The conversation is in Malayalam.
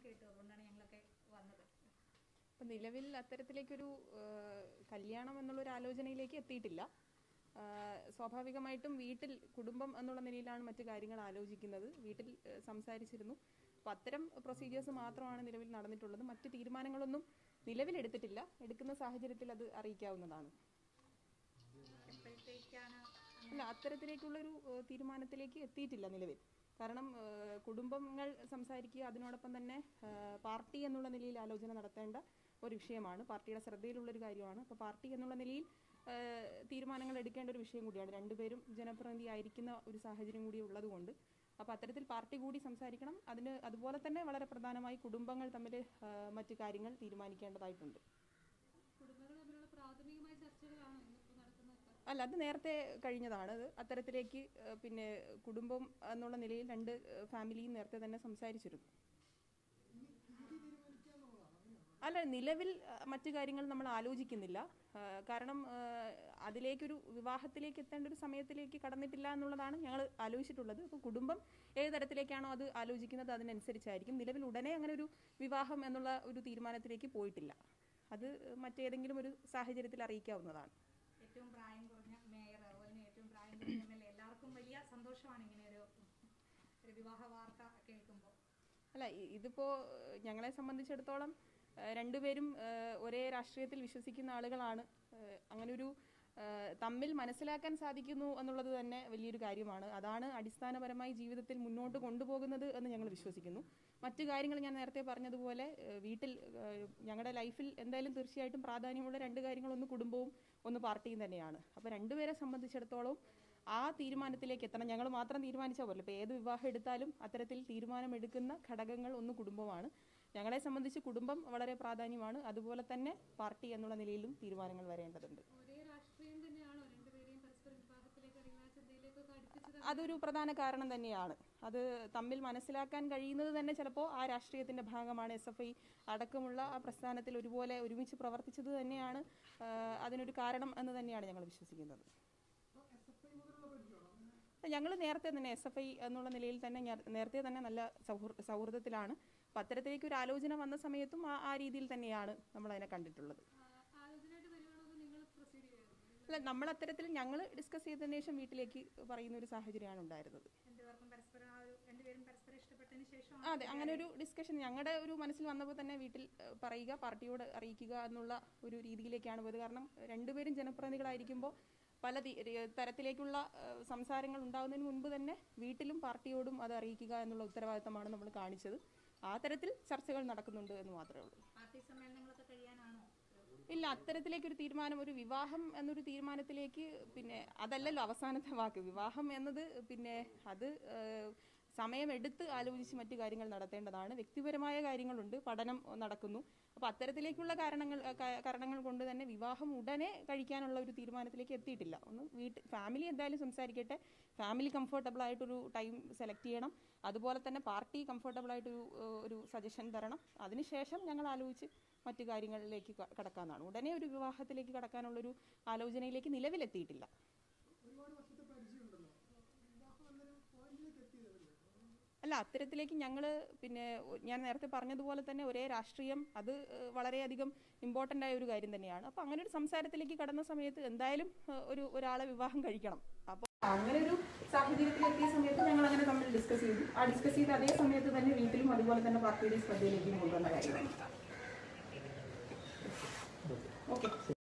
കേട്ടു അതുകൊണ്ടാണ് ഞങ്ങളൊക്കെ വന്നത് അപ്പം നിലവിൽ അത്തരത്തിലേക്കൊരു ആ, കല്യാണം എന്നുള്ളൊരു ആലോചനയിലേക്ക് എത്തിയിട്ടില്ല ആ, സ്വാഭാവികമായിട്ടും വീട്ടിൽ കുടുംബം എന്നുള്ള നിലയിലാണ് മറ്റു കാര്യങ്ങൾ ആലോചിക്കുന്നത് വീട്ടിൽ ആ, സംസാരിച്ചിരുന്നു അപ്പം അത്തരം പ്രൊസീജിയേഴ്സ് മാത്രമാണ് നിലവിൽ നടന്നിട്ടുള്ളത് മറ്റ് തീരുമാനങ്ങളൊന്നും നിലവിൽ എടുത്തിട്ടില്ല എടുക്കുന്ന സാഹചര്യത്തിൽ അത് അറിയിക്കാവുന്നതാണ് എപ്പോഴത്തേക്കാണ് അല്ല അത്തരത്തിലേക്കുള്ളൊരു ഏഹ്, തീരുമാനത്തിലേക്ക് എത്തിയിട്ടില്ല നിലവിൽ കാരണം ഏഹ്, കുടുംബങ്ങൾ സംസാരിക്കുക അതിനോടൊപ്പം തന്നെ ഏഹ്, പാർട്ടി എന്നുള്ള നിലയിൽ ആലോചന നടത്തേണ്ട ഒരു വിഷയമാണ് പാർട്ടിയുടെ ശ്രദ്ധയിലുള്ളൊരു കാര്യമാണ് അപ്പോൾ പാർട്ടി എന്നുള്ള നിലയിൽ ഏഹ്, തീരുമാനങ്ങൾ എടുക്കേണ്ട ഒരു വിഷയം കൂടിയാണ് രണ്ടുപേരും ജനപ്രതിനിധി ആയിരിക്കുന്ന ഒരു സാഹചര്യം കൂടി ഉള്ളതുകൊണ്ട് അപ്പോൾ അത്തരത്തിൽ പാർട്ടി കൂടി സംസാരിക്കണം അതിന് അതുപോലെ തന്നെ വളരെ പ്രധാനമായി കുടുംബങ്ങൾ തമ്മിൽ ഏഹ്, മറ്റു കാര്യങ്ങൾ തീരുമാനിക്കേണ്ടതായിട്ടുണ്ട് കുടുംബങ്ങൾ തമ്മിലുള്ള പ്രാഥമികമായ ചർച്ചകളാണ് ഇന്നിപ്പോൾ നടക്കുന്നത് അല്ല അത് നേരത്തെ കഴിഞ്ഞതാണ് അത് അത്തരത്തിലേക്ക് ഏഹ്, പിന്നെ കുടുംബം എന്നുള്ള നിലയിൽ രണ്ട് ഏഹ്, ഫാമിലിയും നേരത്തെ തന്നെ സംസാരിച്ചിരുന്നു അല്ല നിലവിൽ ഏഹ്, മറ്റു കാര്യങ്ങൾ നമ്മൾ ആലോചിക്കുന്നില്ല ഏഹ്, കാരണം ഏഹ്, അതിലേക്കൊരു വിവാഹത്തിലേക്ക് എത്തേണ്ട ഒരു സമയത്തിലേക്ക് കടന്നിട്ടില്ല എന്നുള്ളതാണ് ഞങ്ങൾ ആലോചിച്ചിട്ടുള്ളത് അപ്പോൾ കുടുംബം ഏത് തരത്തിലേക്കാണോ അത് ആലോചിക്കുന്നത് അതിനനുസരിച്ചായിരിക്കും നിലവിൽ ഉടനെ അങ്ങനെ ഒരു വിവാഹം എന്നുള്ള ഒരു തീരുമാനത്തിലേക്ക് പോയിട്ടില്ല അത് മറ്റേതെങ്കിലും ഒരു സാഹചര്യത്തിൽ അറിയിക്കാവുന്നതാണ് ഏറ്റവും പ്രായം കുറഞ്ഞ മേയർ അതുപോലെ തന്നെ ഏറ്റവും പ്രായം കുറഞ്ഞ എം എൽ എ എല്ലാവർക്കും വലിയ സന്തോഷമാണ് ഇങ്ങനെ ഒരു ഒരു വിവാഹ വാർത്ത കേൾക്കുമ്പോൾ അല്ല ഇ- ഇതിപ്പോ ഏഹ്, ഞങ്ങളെ സംബന്ധിച്ചിടത്തോളം ഏഹ്, രണ്ടുപേരും ഏഹ്, ഒരേ രാഷ്ട്രീയത്തിൽ വിശ്വസിക്കുന്ന ആളുകളാണ് ഏഹ്, അങ്ങനൊരു ഏഹ്, തമ്മിൽ മനസ്സിലാക്കാൻ സാധിക്കുന്നു എന്നുള്ളത് തന്നെ വലിയൊരു കാര്യമാണ് അതാണ് അടിസ്ഥാനപരമായി ജീവിതത്തിൽ മുന്നോട്ട് കൊണ്ടുപോകുന്നത് എന്ന് ഞങ്ങൾ വിശ്വസിക്കുന്നു മറ്റു കാര്യങ്ങൾ ഞാൻ നേരത്തെ പറഞ്ഞതുപോലെ ഏഹ്, വീട്ടിൽ ഏഹ്, ഞങ്ങളുടെ ലൈഫിൽ എന്തായാലും തീർച്ചയായിട്ടും പ്രാധാന്യമുള്ള രണ്ട് കാര്യങ്ങൾ ഒന്ന് കുടുംബവും ഒന്ന് പാർട്ടിയും തന്നെയാണ് അപ്പോൾ രണ്ടുപേരെ സംബന്ധിച്ചിടത്തോളം ആ തീരുമാനത്തിലേക്ക് എത്തണം ഞങ്ങൾ മാത്രം തീരുമാനിച്ചാൽ പോലെ ഇപ്പോൾ ഏത് വിവാഹം എടുത്താലും അത്തരത്തിൽ തീരുമാനമെടുക്കുന്ന ഘടകങ്ങൾ ഒന്ന് കുടുംബമാണ് ഞങ്ങളെ സംബന്ധിച്ച് കുടുംബം വളരെ പ്രാധാന്യമാണ് അതുപോലെ തന്നെ പാർട്ടി എന്നുള്ള നിലയിലും തീരുമാനങ്ങൾ വരേണ്ടതുണ്ട് ഒരേ രാഷ്ട്രീയം തന്നെയാണോ രണ്ടുപേരെയും പരസ്പരം വിവാഹത്തിലേക്ക് അറിയാ ചിന്തയിലേക്കൊക്കെ അടുപ്പിച്ചത് അതൊരു പ്രധാന കാരണം തന്നെയാണ് അത് തമ്മിൽ മനസ്സിലാക്കാൻ കഴിയുന്നത് തന്നെ ചിലപ്പോൾ ആ രാഷ്ട്രീയത്തിന്റെ ഭാഗമാണ് എസ് എഫ് ഐ അടക്കമുള്ള ആ പ്രസ്ഥാനത്തിൽ ഒരുപോലെ ഒരുമിച്ച് പ്രവർത്തിച്ചത് തന്നെയാണ് ആ, അതിനൊരു കാരണം എന്ന് തന്നെയാണ് ഞങ്ങൾ വിശ്വസിക്കുന്നത് ഞങ്ങൾ നേരത്തെ തന്നെ എസ് എഫ് ഐ എന്നുള്ള നിലയിൽ തന്നെ ഞാൻ- നേരത്തെ തന്നെ നല്ല സൗഹൃ സൗഹൃദത്തിലാണ് അപ്പം അത്തരത്തിലേക്ക് ഒരു ആലോചന വന്ന സമയത്തും ആ ആ രീതിയിൽ തന്നെയാണ് നമ്മൾ അതിനെ കണ്ടിട്ടുള്ളത് ആലോചനയായിട്ട് വരുവാണോ അതോ നിങ്ങൾ പ്രൊസീഡ് ചെയ്യുമായിരുന്നു അല്ല നമ്മൾ അത്തരത്തിൽ ഞങ്ങൾ ഡിസ്കസ് ചെയ്തതിന് ശേഷം വീട്ടിലേക്ക് പറയുന്ന ഒരു സാഹചര്യമാണ് ഉണ്ടായിരുന്നത് രണ്ടുപേർക്കും പരസ്പരം ആ ഒരു രണ്ടുപേരും പരസ്പരം ഇഷ്ടപ്പെട്ടതിന് ശേഷം ആ, അതെ അങ്ങനെ ഒരു ഡിസ്കഷൻ ഞങ്ങളുടെ ഒരു മനസ്സിൽ വന്നപ്പോൾ തന്നെ വീട്ടിൽ ഏഹ്, പറയുക പാർട്ടിയോട് അറിയിക്കുക എന്നുള്ള ഒരു രീതിയിലേക്കാണ് പോയത് കാരണം രണ്ടുപേരും ജനപ്രതിനിധികളായിരിക്കുമ്പോൾ പല തി- രി- തരത്തിലേക്കുള്ള ഏഹ്, സംസാരങ്ങൾ ഉണ്ടാകുന്നതിന് മുൻപ് തന്നെ വീട്ടിലും പാർട്ടിയോടും അത് അറിയിക്കുക എന്നുള്ള ഉത്തരവാദിത്തമാണ് നമ്മൾ കാണിച്ചത് ആ തരത്തിൽ ചർച്ചകൾ നടക്കുന്നുണ്ട് എന്ന് മാത്രമേ ഉള്ളൂ പാർട്ടി സമ്മേളനങ്ങളൊക്കെ കഴിയാനാണോ ഇല്ല അത്തരത്തിലേക്ക് ഒരു തീരുമാനം ഒരു വിവാഹം എന്നൊരു തീരുമാനത്തിലേക്ക് പിന്നെ അതല്ലല്ലോ അവസാനത്തെ വാക്ക് വിവാഹം എന്നത് പിന്നെ അത് ഏഹ്, സമയമെടുത്ത് ആലോചിച്ച് മറ്റു കാര്യങ്ങൾ നടത്തേണ്ടതാണ് വ്യക്തിപരമായ കാര്യങ്ങളുണ്ട് പഠനം നടക്കുന്നു അപ്പോൾ അത്തരത്തിലേക്കുള്ള കാരണങ്ങൾ ക- കാരണങ്ങൾ കൊണ്ട് തന്നെ വിവാഹം ഉടനെ കഴിക്കാനുള്ള ഒരു തീരുമാനത്തിലേക്ക് എത്തിയിട്ടില്ല ഒന്ന് വീട്ടിൽ ഫാമിലി എന്തായാലും സംസാരിക്കട്ടെ ഫാമിലി കംഫർട്ടബിൾ ആയിട്ടൊരു ടൈം സെലക്ട് ചെയ്യണം അതുപോലെ തന്നെ പാർട്ടി കംഫർട്ടബിൾ ആയിട്ടൊരു ഏഹ്, ഒരു സജഷൻ തരണം അതിനുശേഷം ഞങ്ങൾ ആലോചിച്ച് മറ്റു കാര്യങ്ങളിലേക്ക് ക- കടക്കാനാണ് ഉടനെ ഒരു വിവാഹത്തിലേക്ക് കടക്കാനുള്ളൊരു ആലോചനയിലേക്ക് നിലവിലെത്തിയിട്ടില്ല അല്ല അത്തരത്തിലേക്ക് ഞങ്ങൾ പിന്നെ ഒ- ഞാൻ നേരത്തെ പറഞ്ഞതുപോലെ തന്നെ ഒരേ രാഷ്ട്രീയം അത് ഏഹ്, വളരെയധികം ഇമ്പോർട്ടൻ്റ് ആയ ഒരു കാര്യം തന്നെയാണ് അപ്പോൾ അങ്ങനെ ഒരു സംസാരത്തിലേക്ക് കടന്ന സമയത്ത് എന്തായാലും ഏഹ്, ഒരു ഒരാളെ വിവാഹം കഴിക്കണം അപ്പോൾ അങ്ങനെ ഒരു സാഹചര്യത്തിൽ എത്തിയ സമയത്ത് ഞങ്ങൾ അങ്ങനെ തമ്മിൽ ഡിസ്കസ് ചെയ്തു ആ ഡിസ്കസ് ചെയ്ത അതേ സമയത്ത് തന്നെ വീട്ടിലും അതുപോലെ തന്നെ പാർട്ടിയുടെ ശ്രദ്ധയിലേക്കും കൊണ്ടുവന്ന കാര്യമാണ് ഓക്കെ